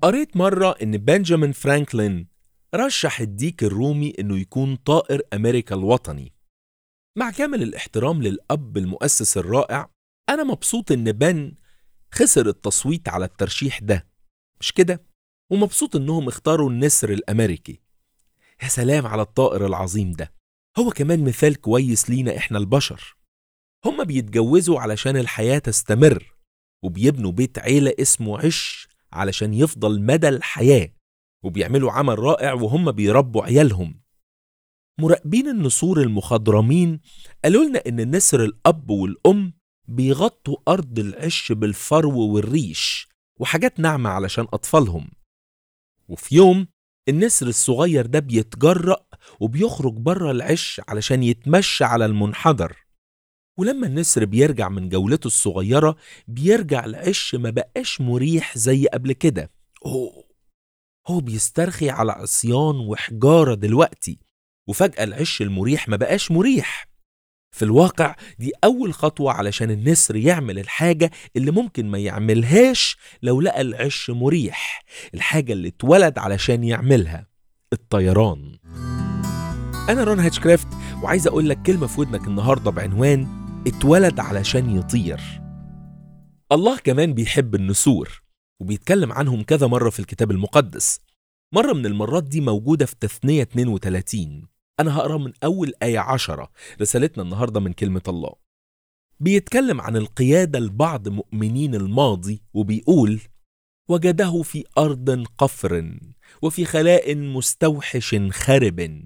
قريت مرة إن بنجامين فرانكلين رشح الديك الرومي إنه يكون طائر أمريكا الوطني مع كامل الاحترام للأب المؤسس الرائع أنا مبسوط إن بن خسر التصويت على الترشيح ده مش كده؟ ومبسوط إنهم اختاروا النسر الأمريكي يا سلام على الطائر العظيم ده هو كمان مثال كويس لينا إحنا البشر هما بيتجوزوا علشان الحياة تستمر وبيبنوا بيت عيلة اسمه عش علشان يفضل مدى الحياة وبيعملوا عمل رائع وهم بيربوا عيالهم مراقبين النسور المخضرمين قالوا لنا إن النسر الأب والأم بيغطوا أرض العش بالفرو والريش وحاجات ناعمة علشان أطفالهم وفي يوم النسر الصغير ده بيتجرأ وبيخرج بره العش علشان يتمشى على المنحدر ولما النسر بيرجع من جولته الصغيرة بيرجع العش ما بقاش مريح زي قبل كده أوه هو بيسترخي على عصيان وحجارة دلوقتي وفجأة العش المريح ما بقاش مريح في الواقع دي أول خطوة علشان النسر يعمل الحاجة اللي ممكن ما يعملهاش لو لقى العش مريح الحاجة اللي اتولد علشان يعملها الطيران أنا رون هاتشكرافت وعايز أقول لك كلمة في ودنك النهاردة بعنوان اتولد علشان يطير الله كمان بيحب النسور وبيتكلم عنهم كذا مرة في الكتاب المقدس مرة من المرات دي موجودة في تثنية 32 أنا هقرأ من أول آية عشرة رسالتنا النهاردة من كلمة الله بيتكلم عن القيادة لبعض مؤمنين الماضي وبيقول وجده في أرض قفر وفي خلاء مستوحش خرب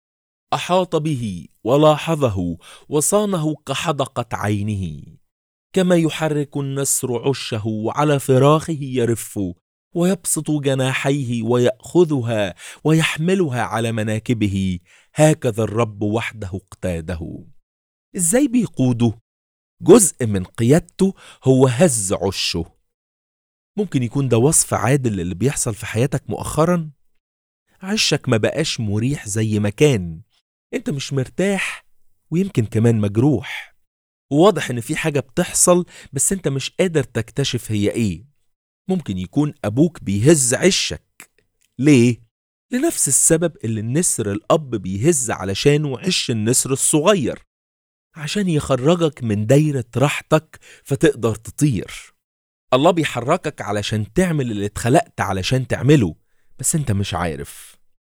أحاط به ولاحظه وصانه كحدقة عينه كما يحرك النسر عشه على فراخه يرف ويبسط جناحيه ويأخذها ويحملها على مناكبه هكذا الرب وحده اقتاده ازاي بيقوده جزء من قيادته هو هز عشه ممكن يكون ده وصف عادل اللي بيحصل في حياتك مؤخرا عشك ما بقاش مريح زي ما كان انت مش مرتاح ويمكن كمان مجروح وواضح ان في حاجة بتحصل بس انت مش قادر تكتشف هي ايه ممكن يكون ابوك بيهز عشك ليه؟ لنفس السبب اللي النسر الاب بيهز علشانه عش النسر الصغير عشان يخرجك من دايرة راحتك فتقدر تطير الله بيحركك علشان تعمل اللي اتخلقت علشان تعمله بس انت مش عارف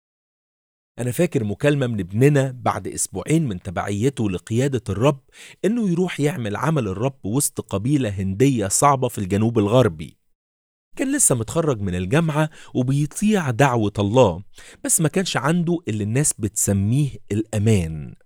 أنا فاكر مكالمة من ابننا بعد أسبوعين من تبعيته لقيادة الرب إنه يروح يعمل عمل الرب وسط قبيلة هندية صعبة في الجنوب الغربي كان لسه متخرج من الجامعة وبيطيع دعوة الله بس ما كانش عنده اللي الناس بتسميه الأمان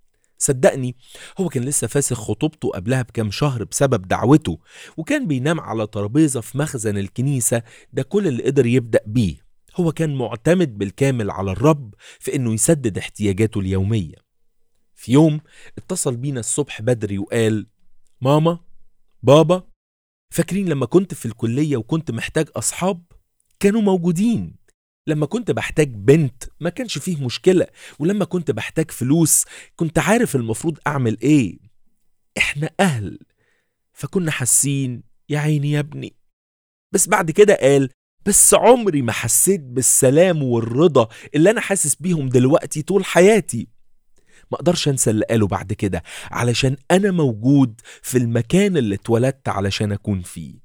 صدقني هو كان لسه فاسخ خطوبته قبلها بكام شهر بسبب دعوته وكان بينام على ترابيزة في مخزن الكنيسة ده كل اللي قدر يبدأ بيه هو كان معتمد بالكامل على الرب في انه يسدد احتياجاته اليومية في يوم اتصل بينا الصبح بدري وقال ماما بابا فاكرين لما كنت في الكلية وكنت محتاج أصحاب كانوا موجودين لما كنت بحتاج بنت ما كانش فيه مشكلة ولما كنت بحتاج فلوس كنت عارف المفروض أعمل إيه إحنا أهل فكنا حاسين يا عيني يا ابني بس بعد كده قال بس عمري ما حسيت بالسلام والرضا اللي أنا حاسس بيهم دلوقتي طول حياتي ما اقدرش انسى اللي قاله بعد كده علشان انا موجود في المكان اللي اتولدت علشان اكون فيه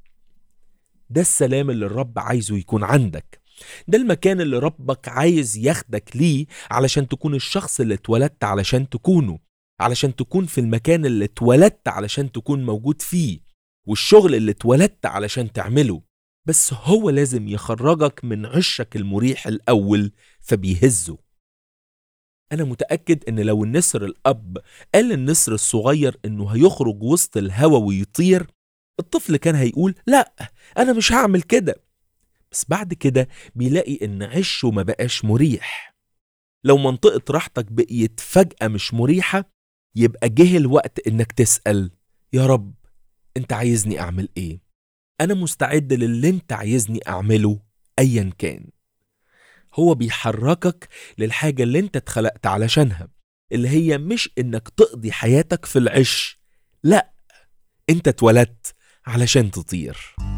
ده السلام اللي الرب عايزه يكون عندك ده المكان اللي ربك عايز ياخدك ليه علشان تكون الشخص اللي اتولدت علشان تكونه علشان تكون في المكان اللي اتولدت علشان تكون موجود فيه والشغل اللي اتولدت علشان تعمله بس هو لازم يخرجك من عشك المريح الأول فبيهزه أنا متأكد إن لو النسر الأب قال للنسر الصغير إنه هيخرج وسط الهوا ويطير الطفل كان هيقول لأ أنا مش هعمل كده بس بعد كده بيلاقي إن عشه ما بقاش مريح لو منطقة راحتك بقيت فجأة مش مريحة يبقى جه الوقت إنك تسأل يا رب أنت عايزني أعمل إيه؟ أنا مستعد للي أنت عايزني أعمله أيا كان هو بيحركك للحاجة اللي انت اتخلقت علشانها اللي هي مش انك تقضي حياتك في العش لا انت اتولدت علشان تطير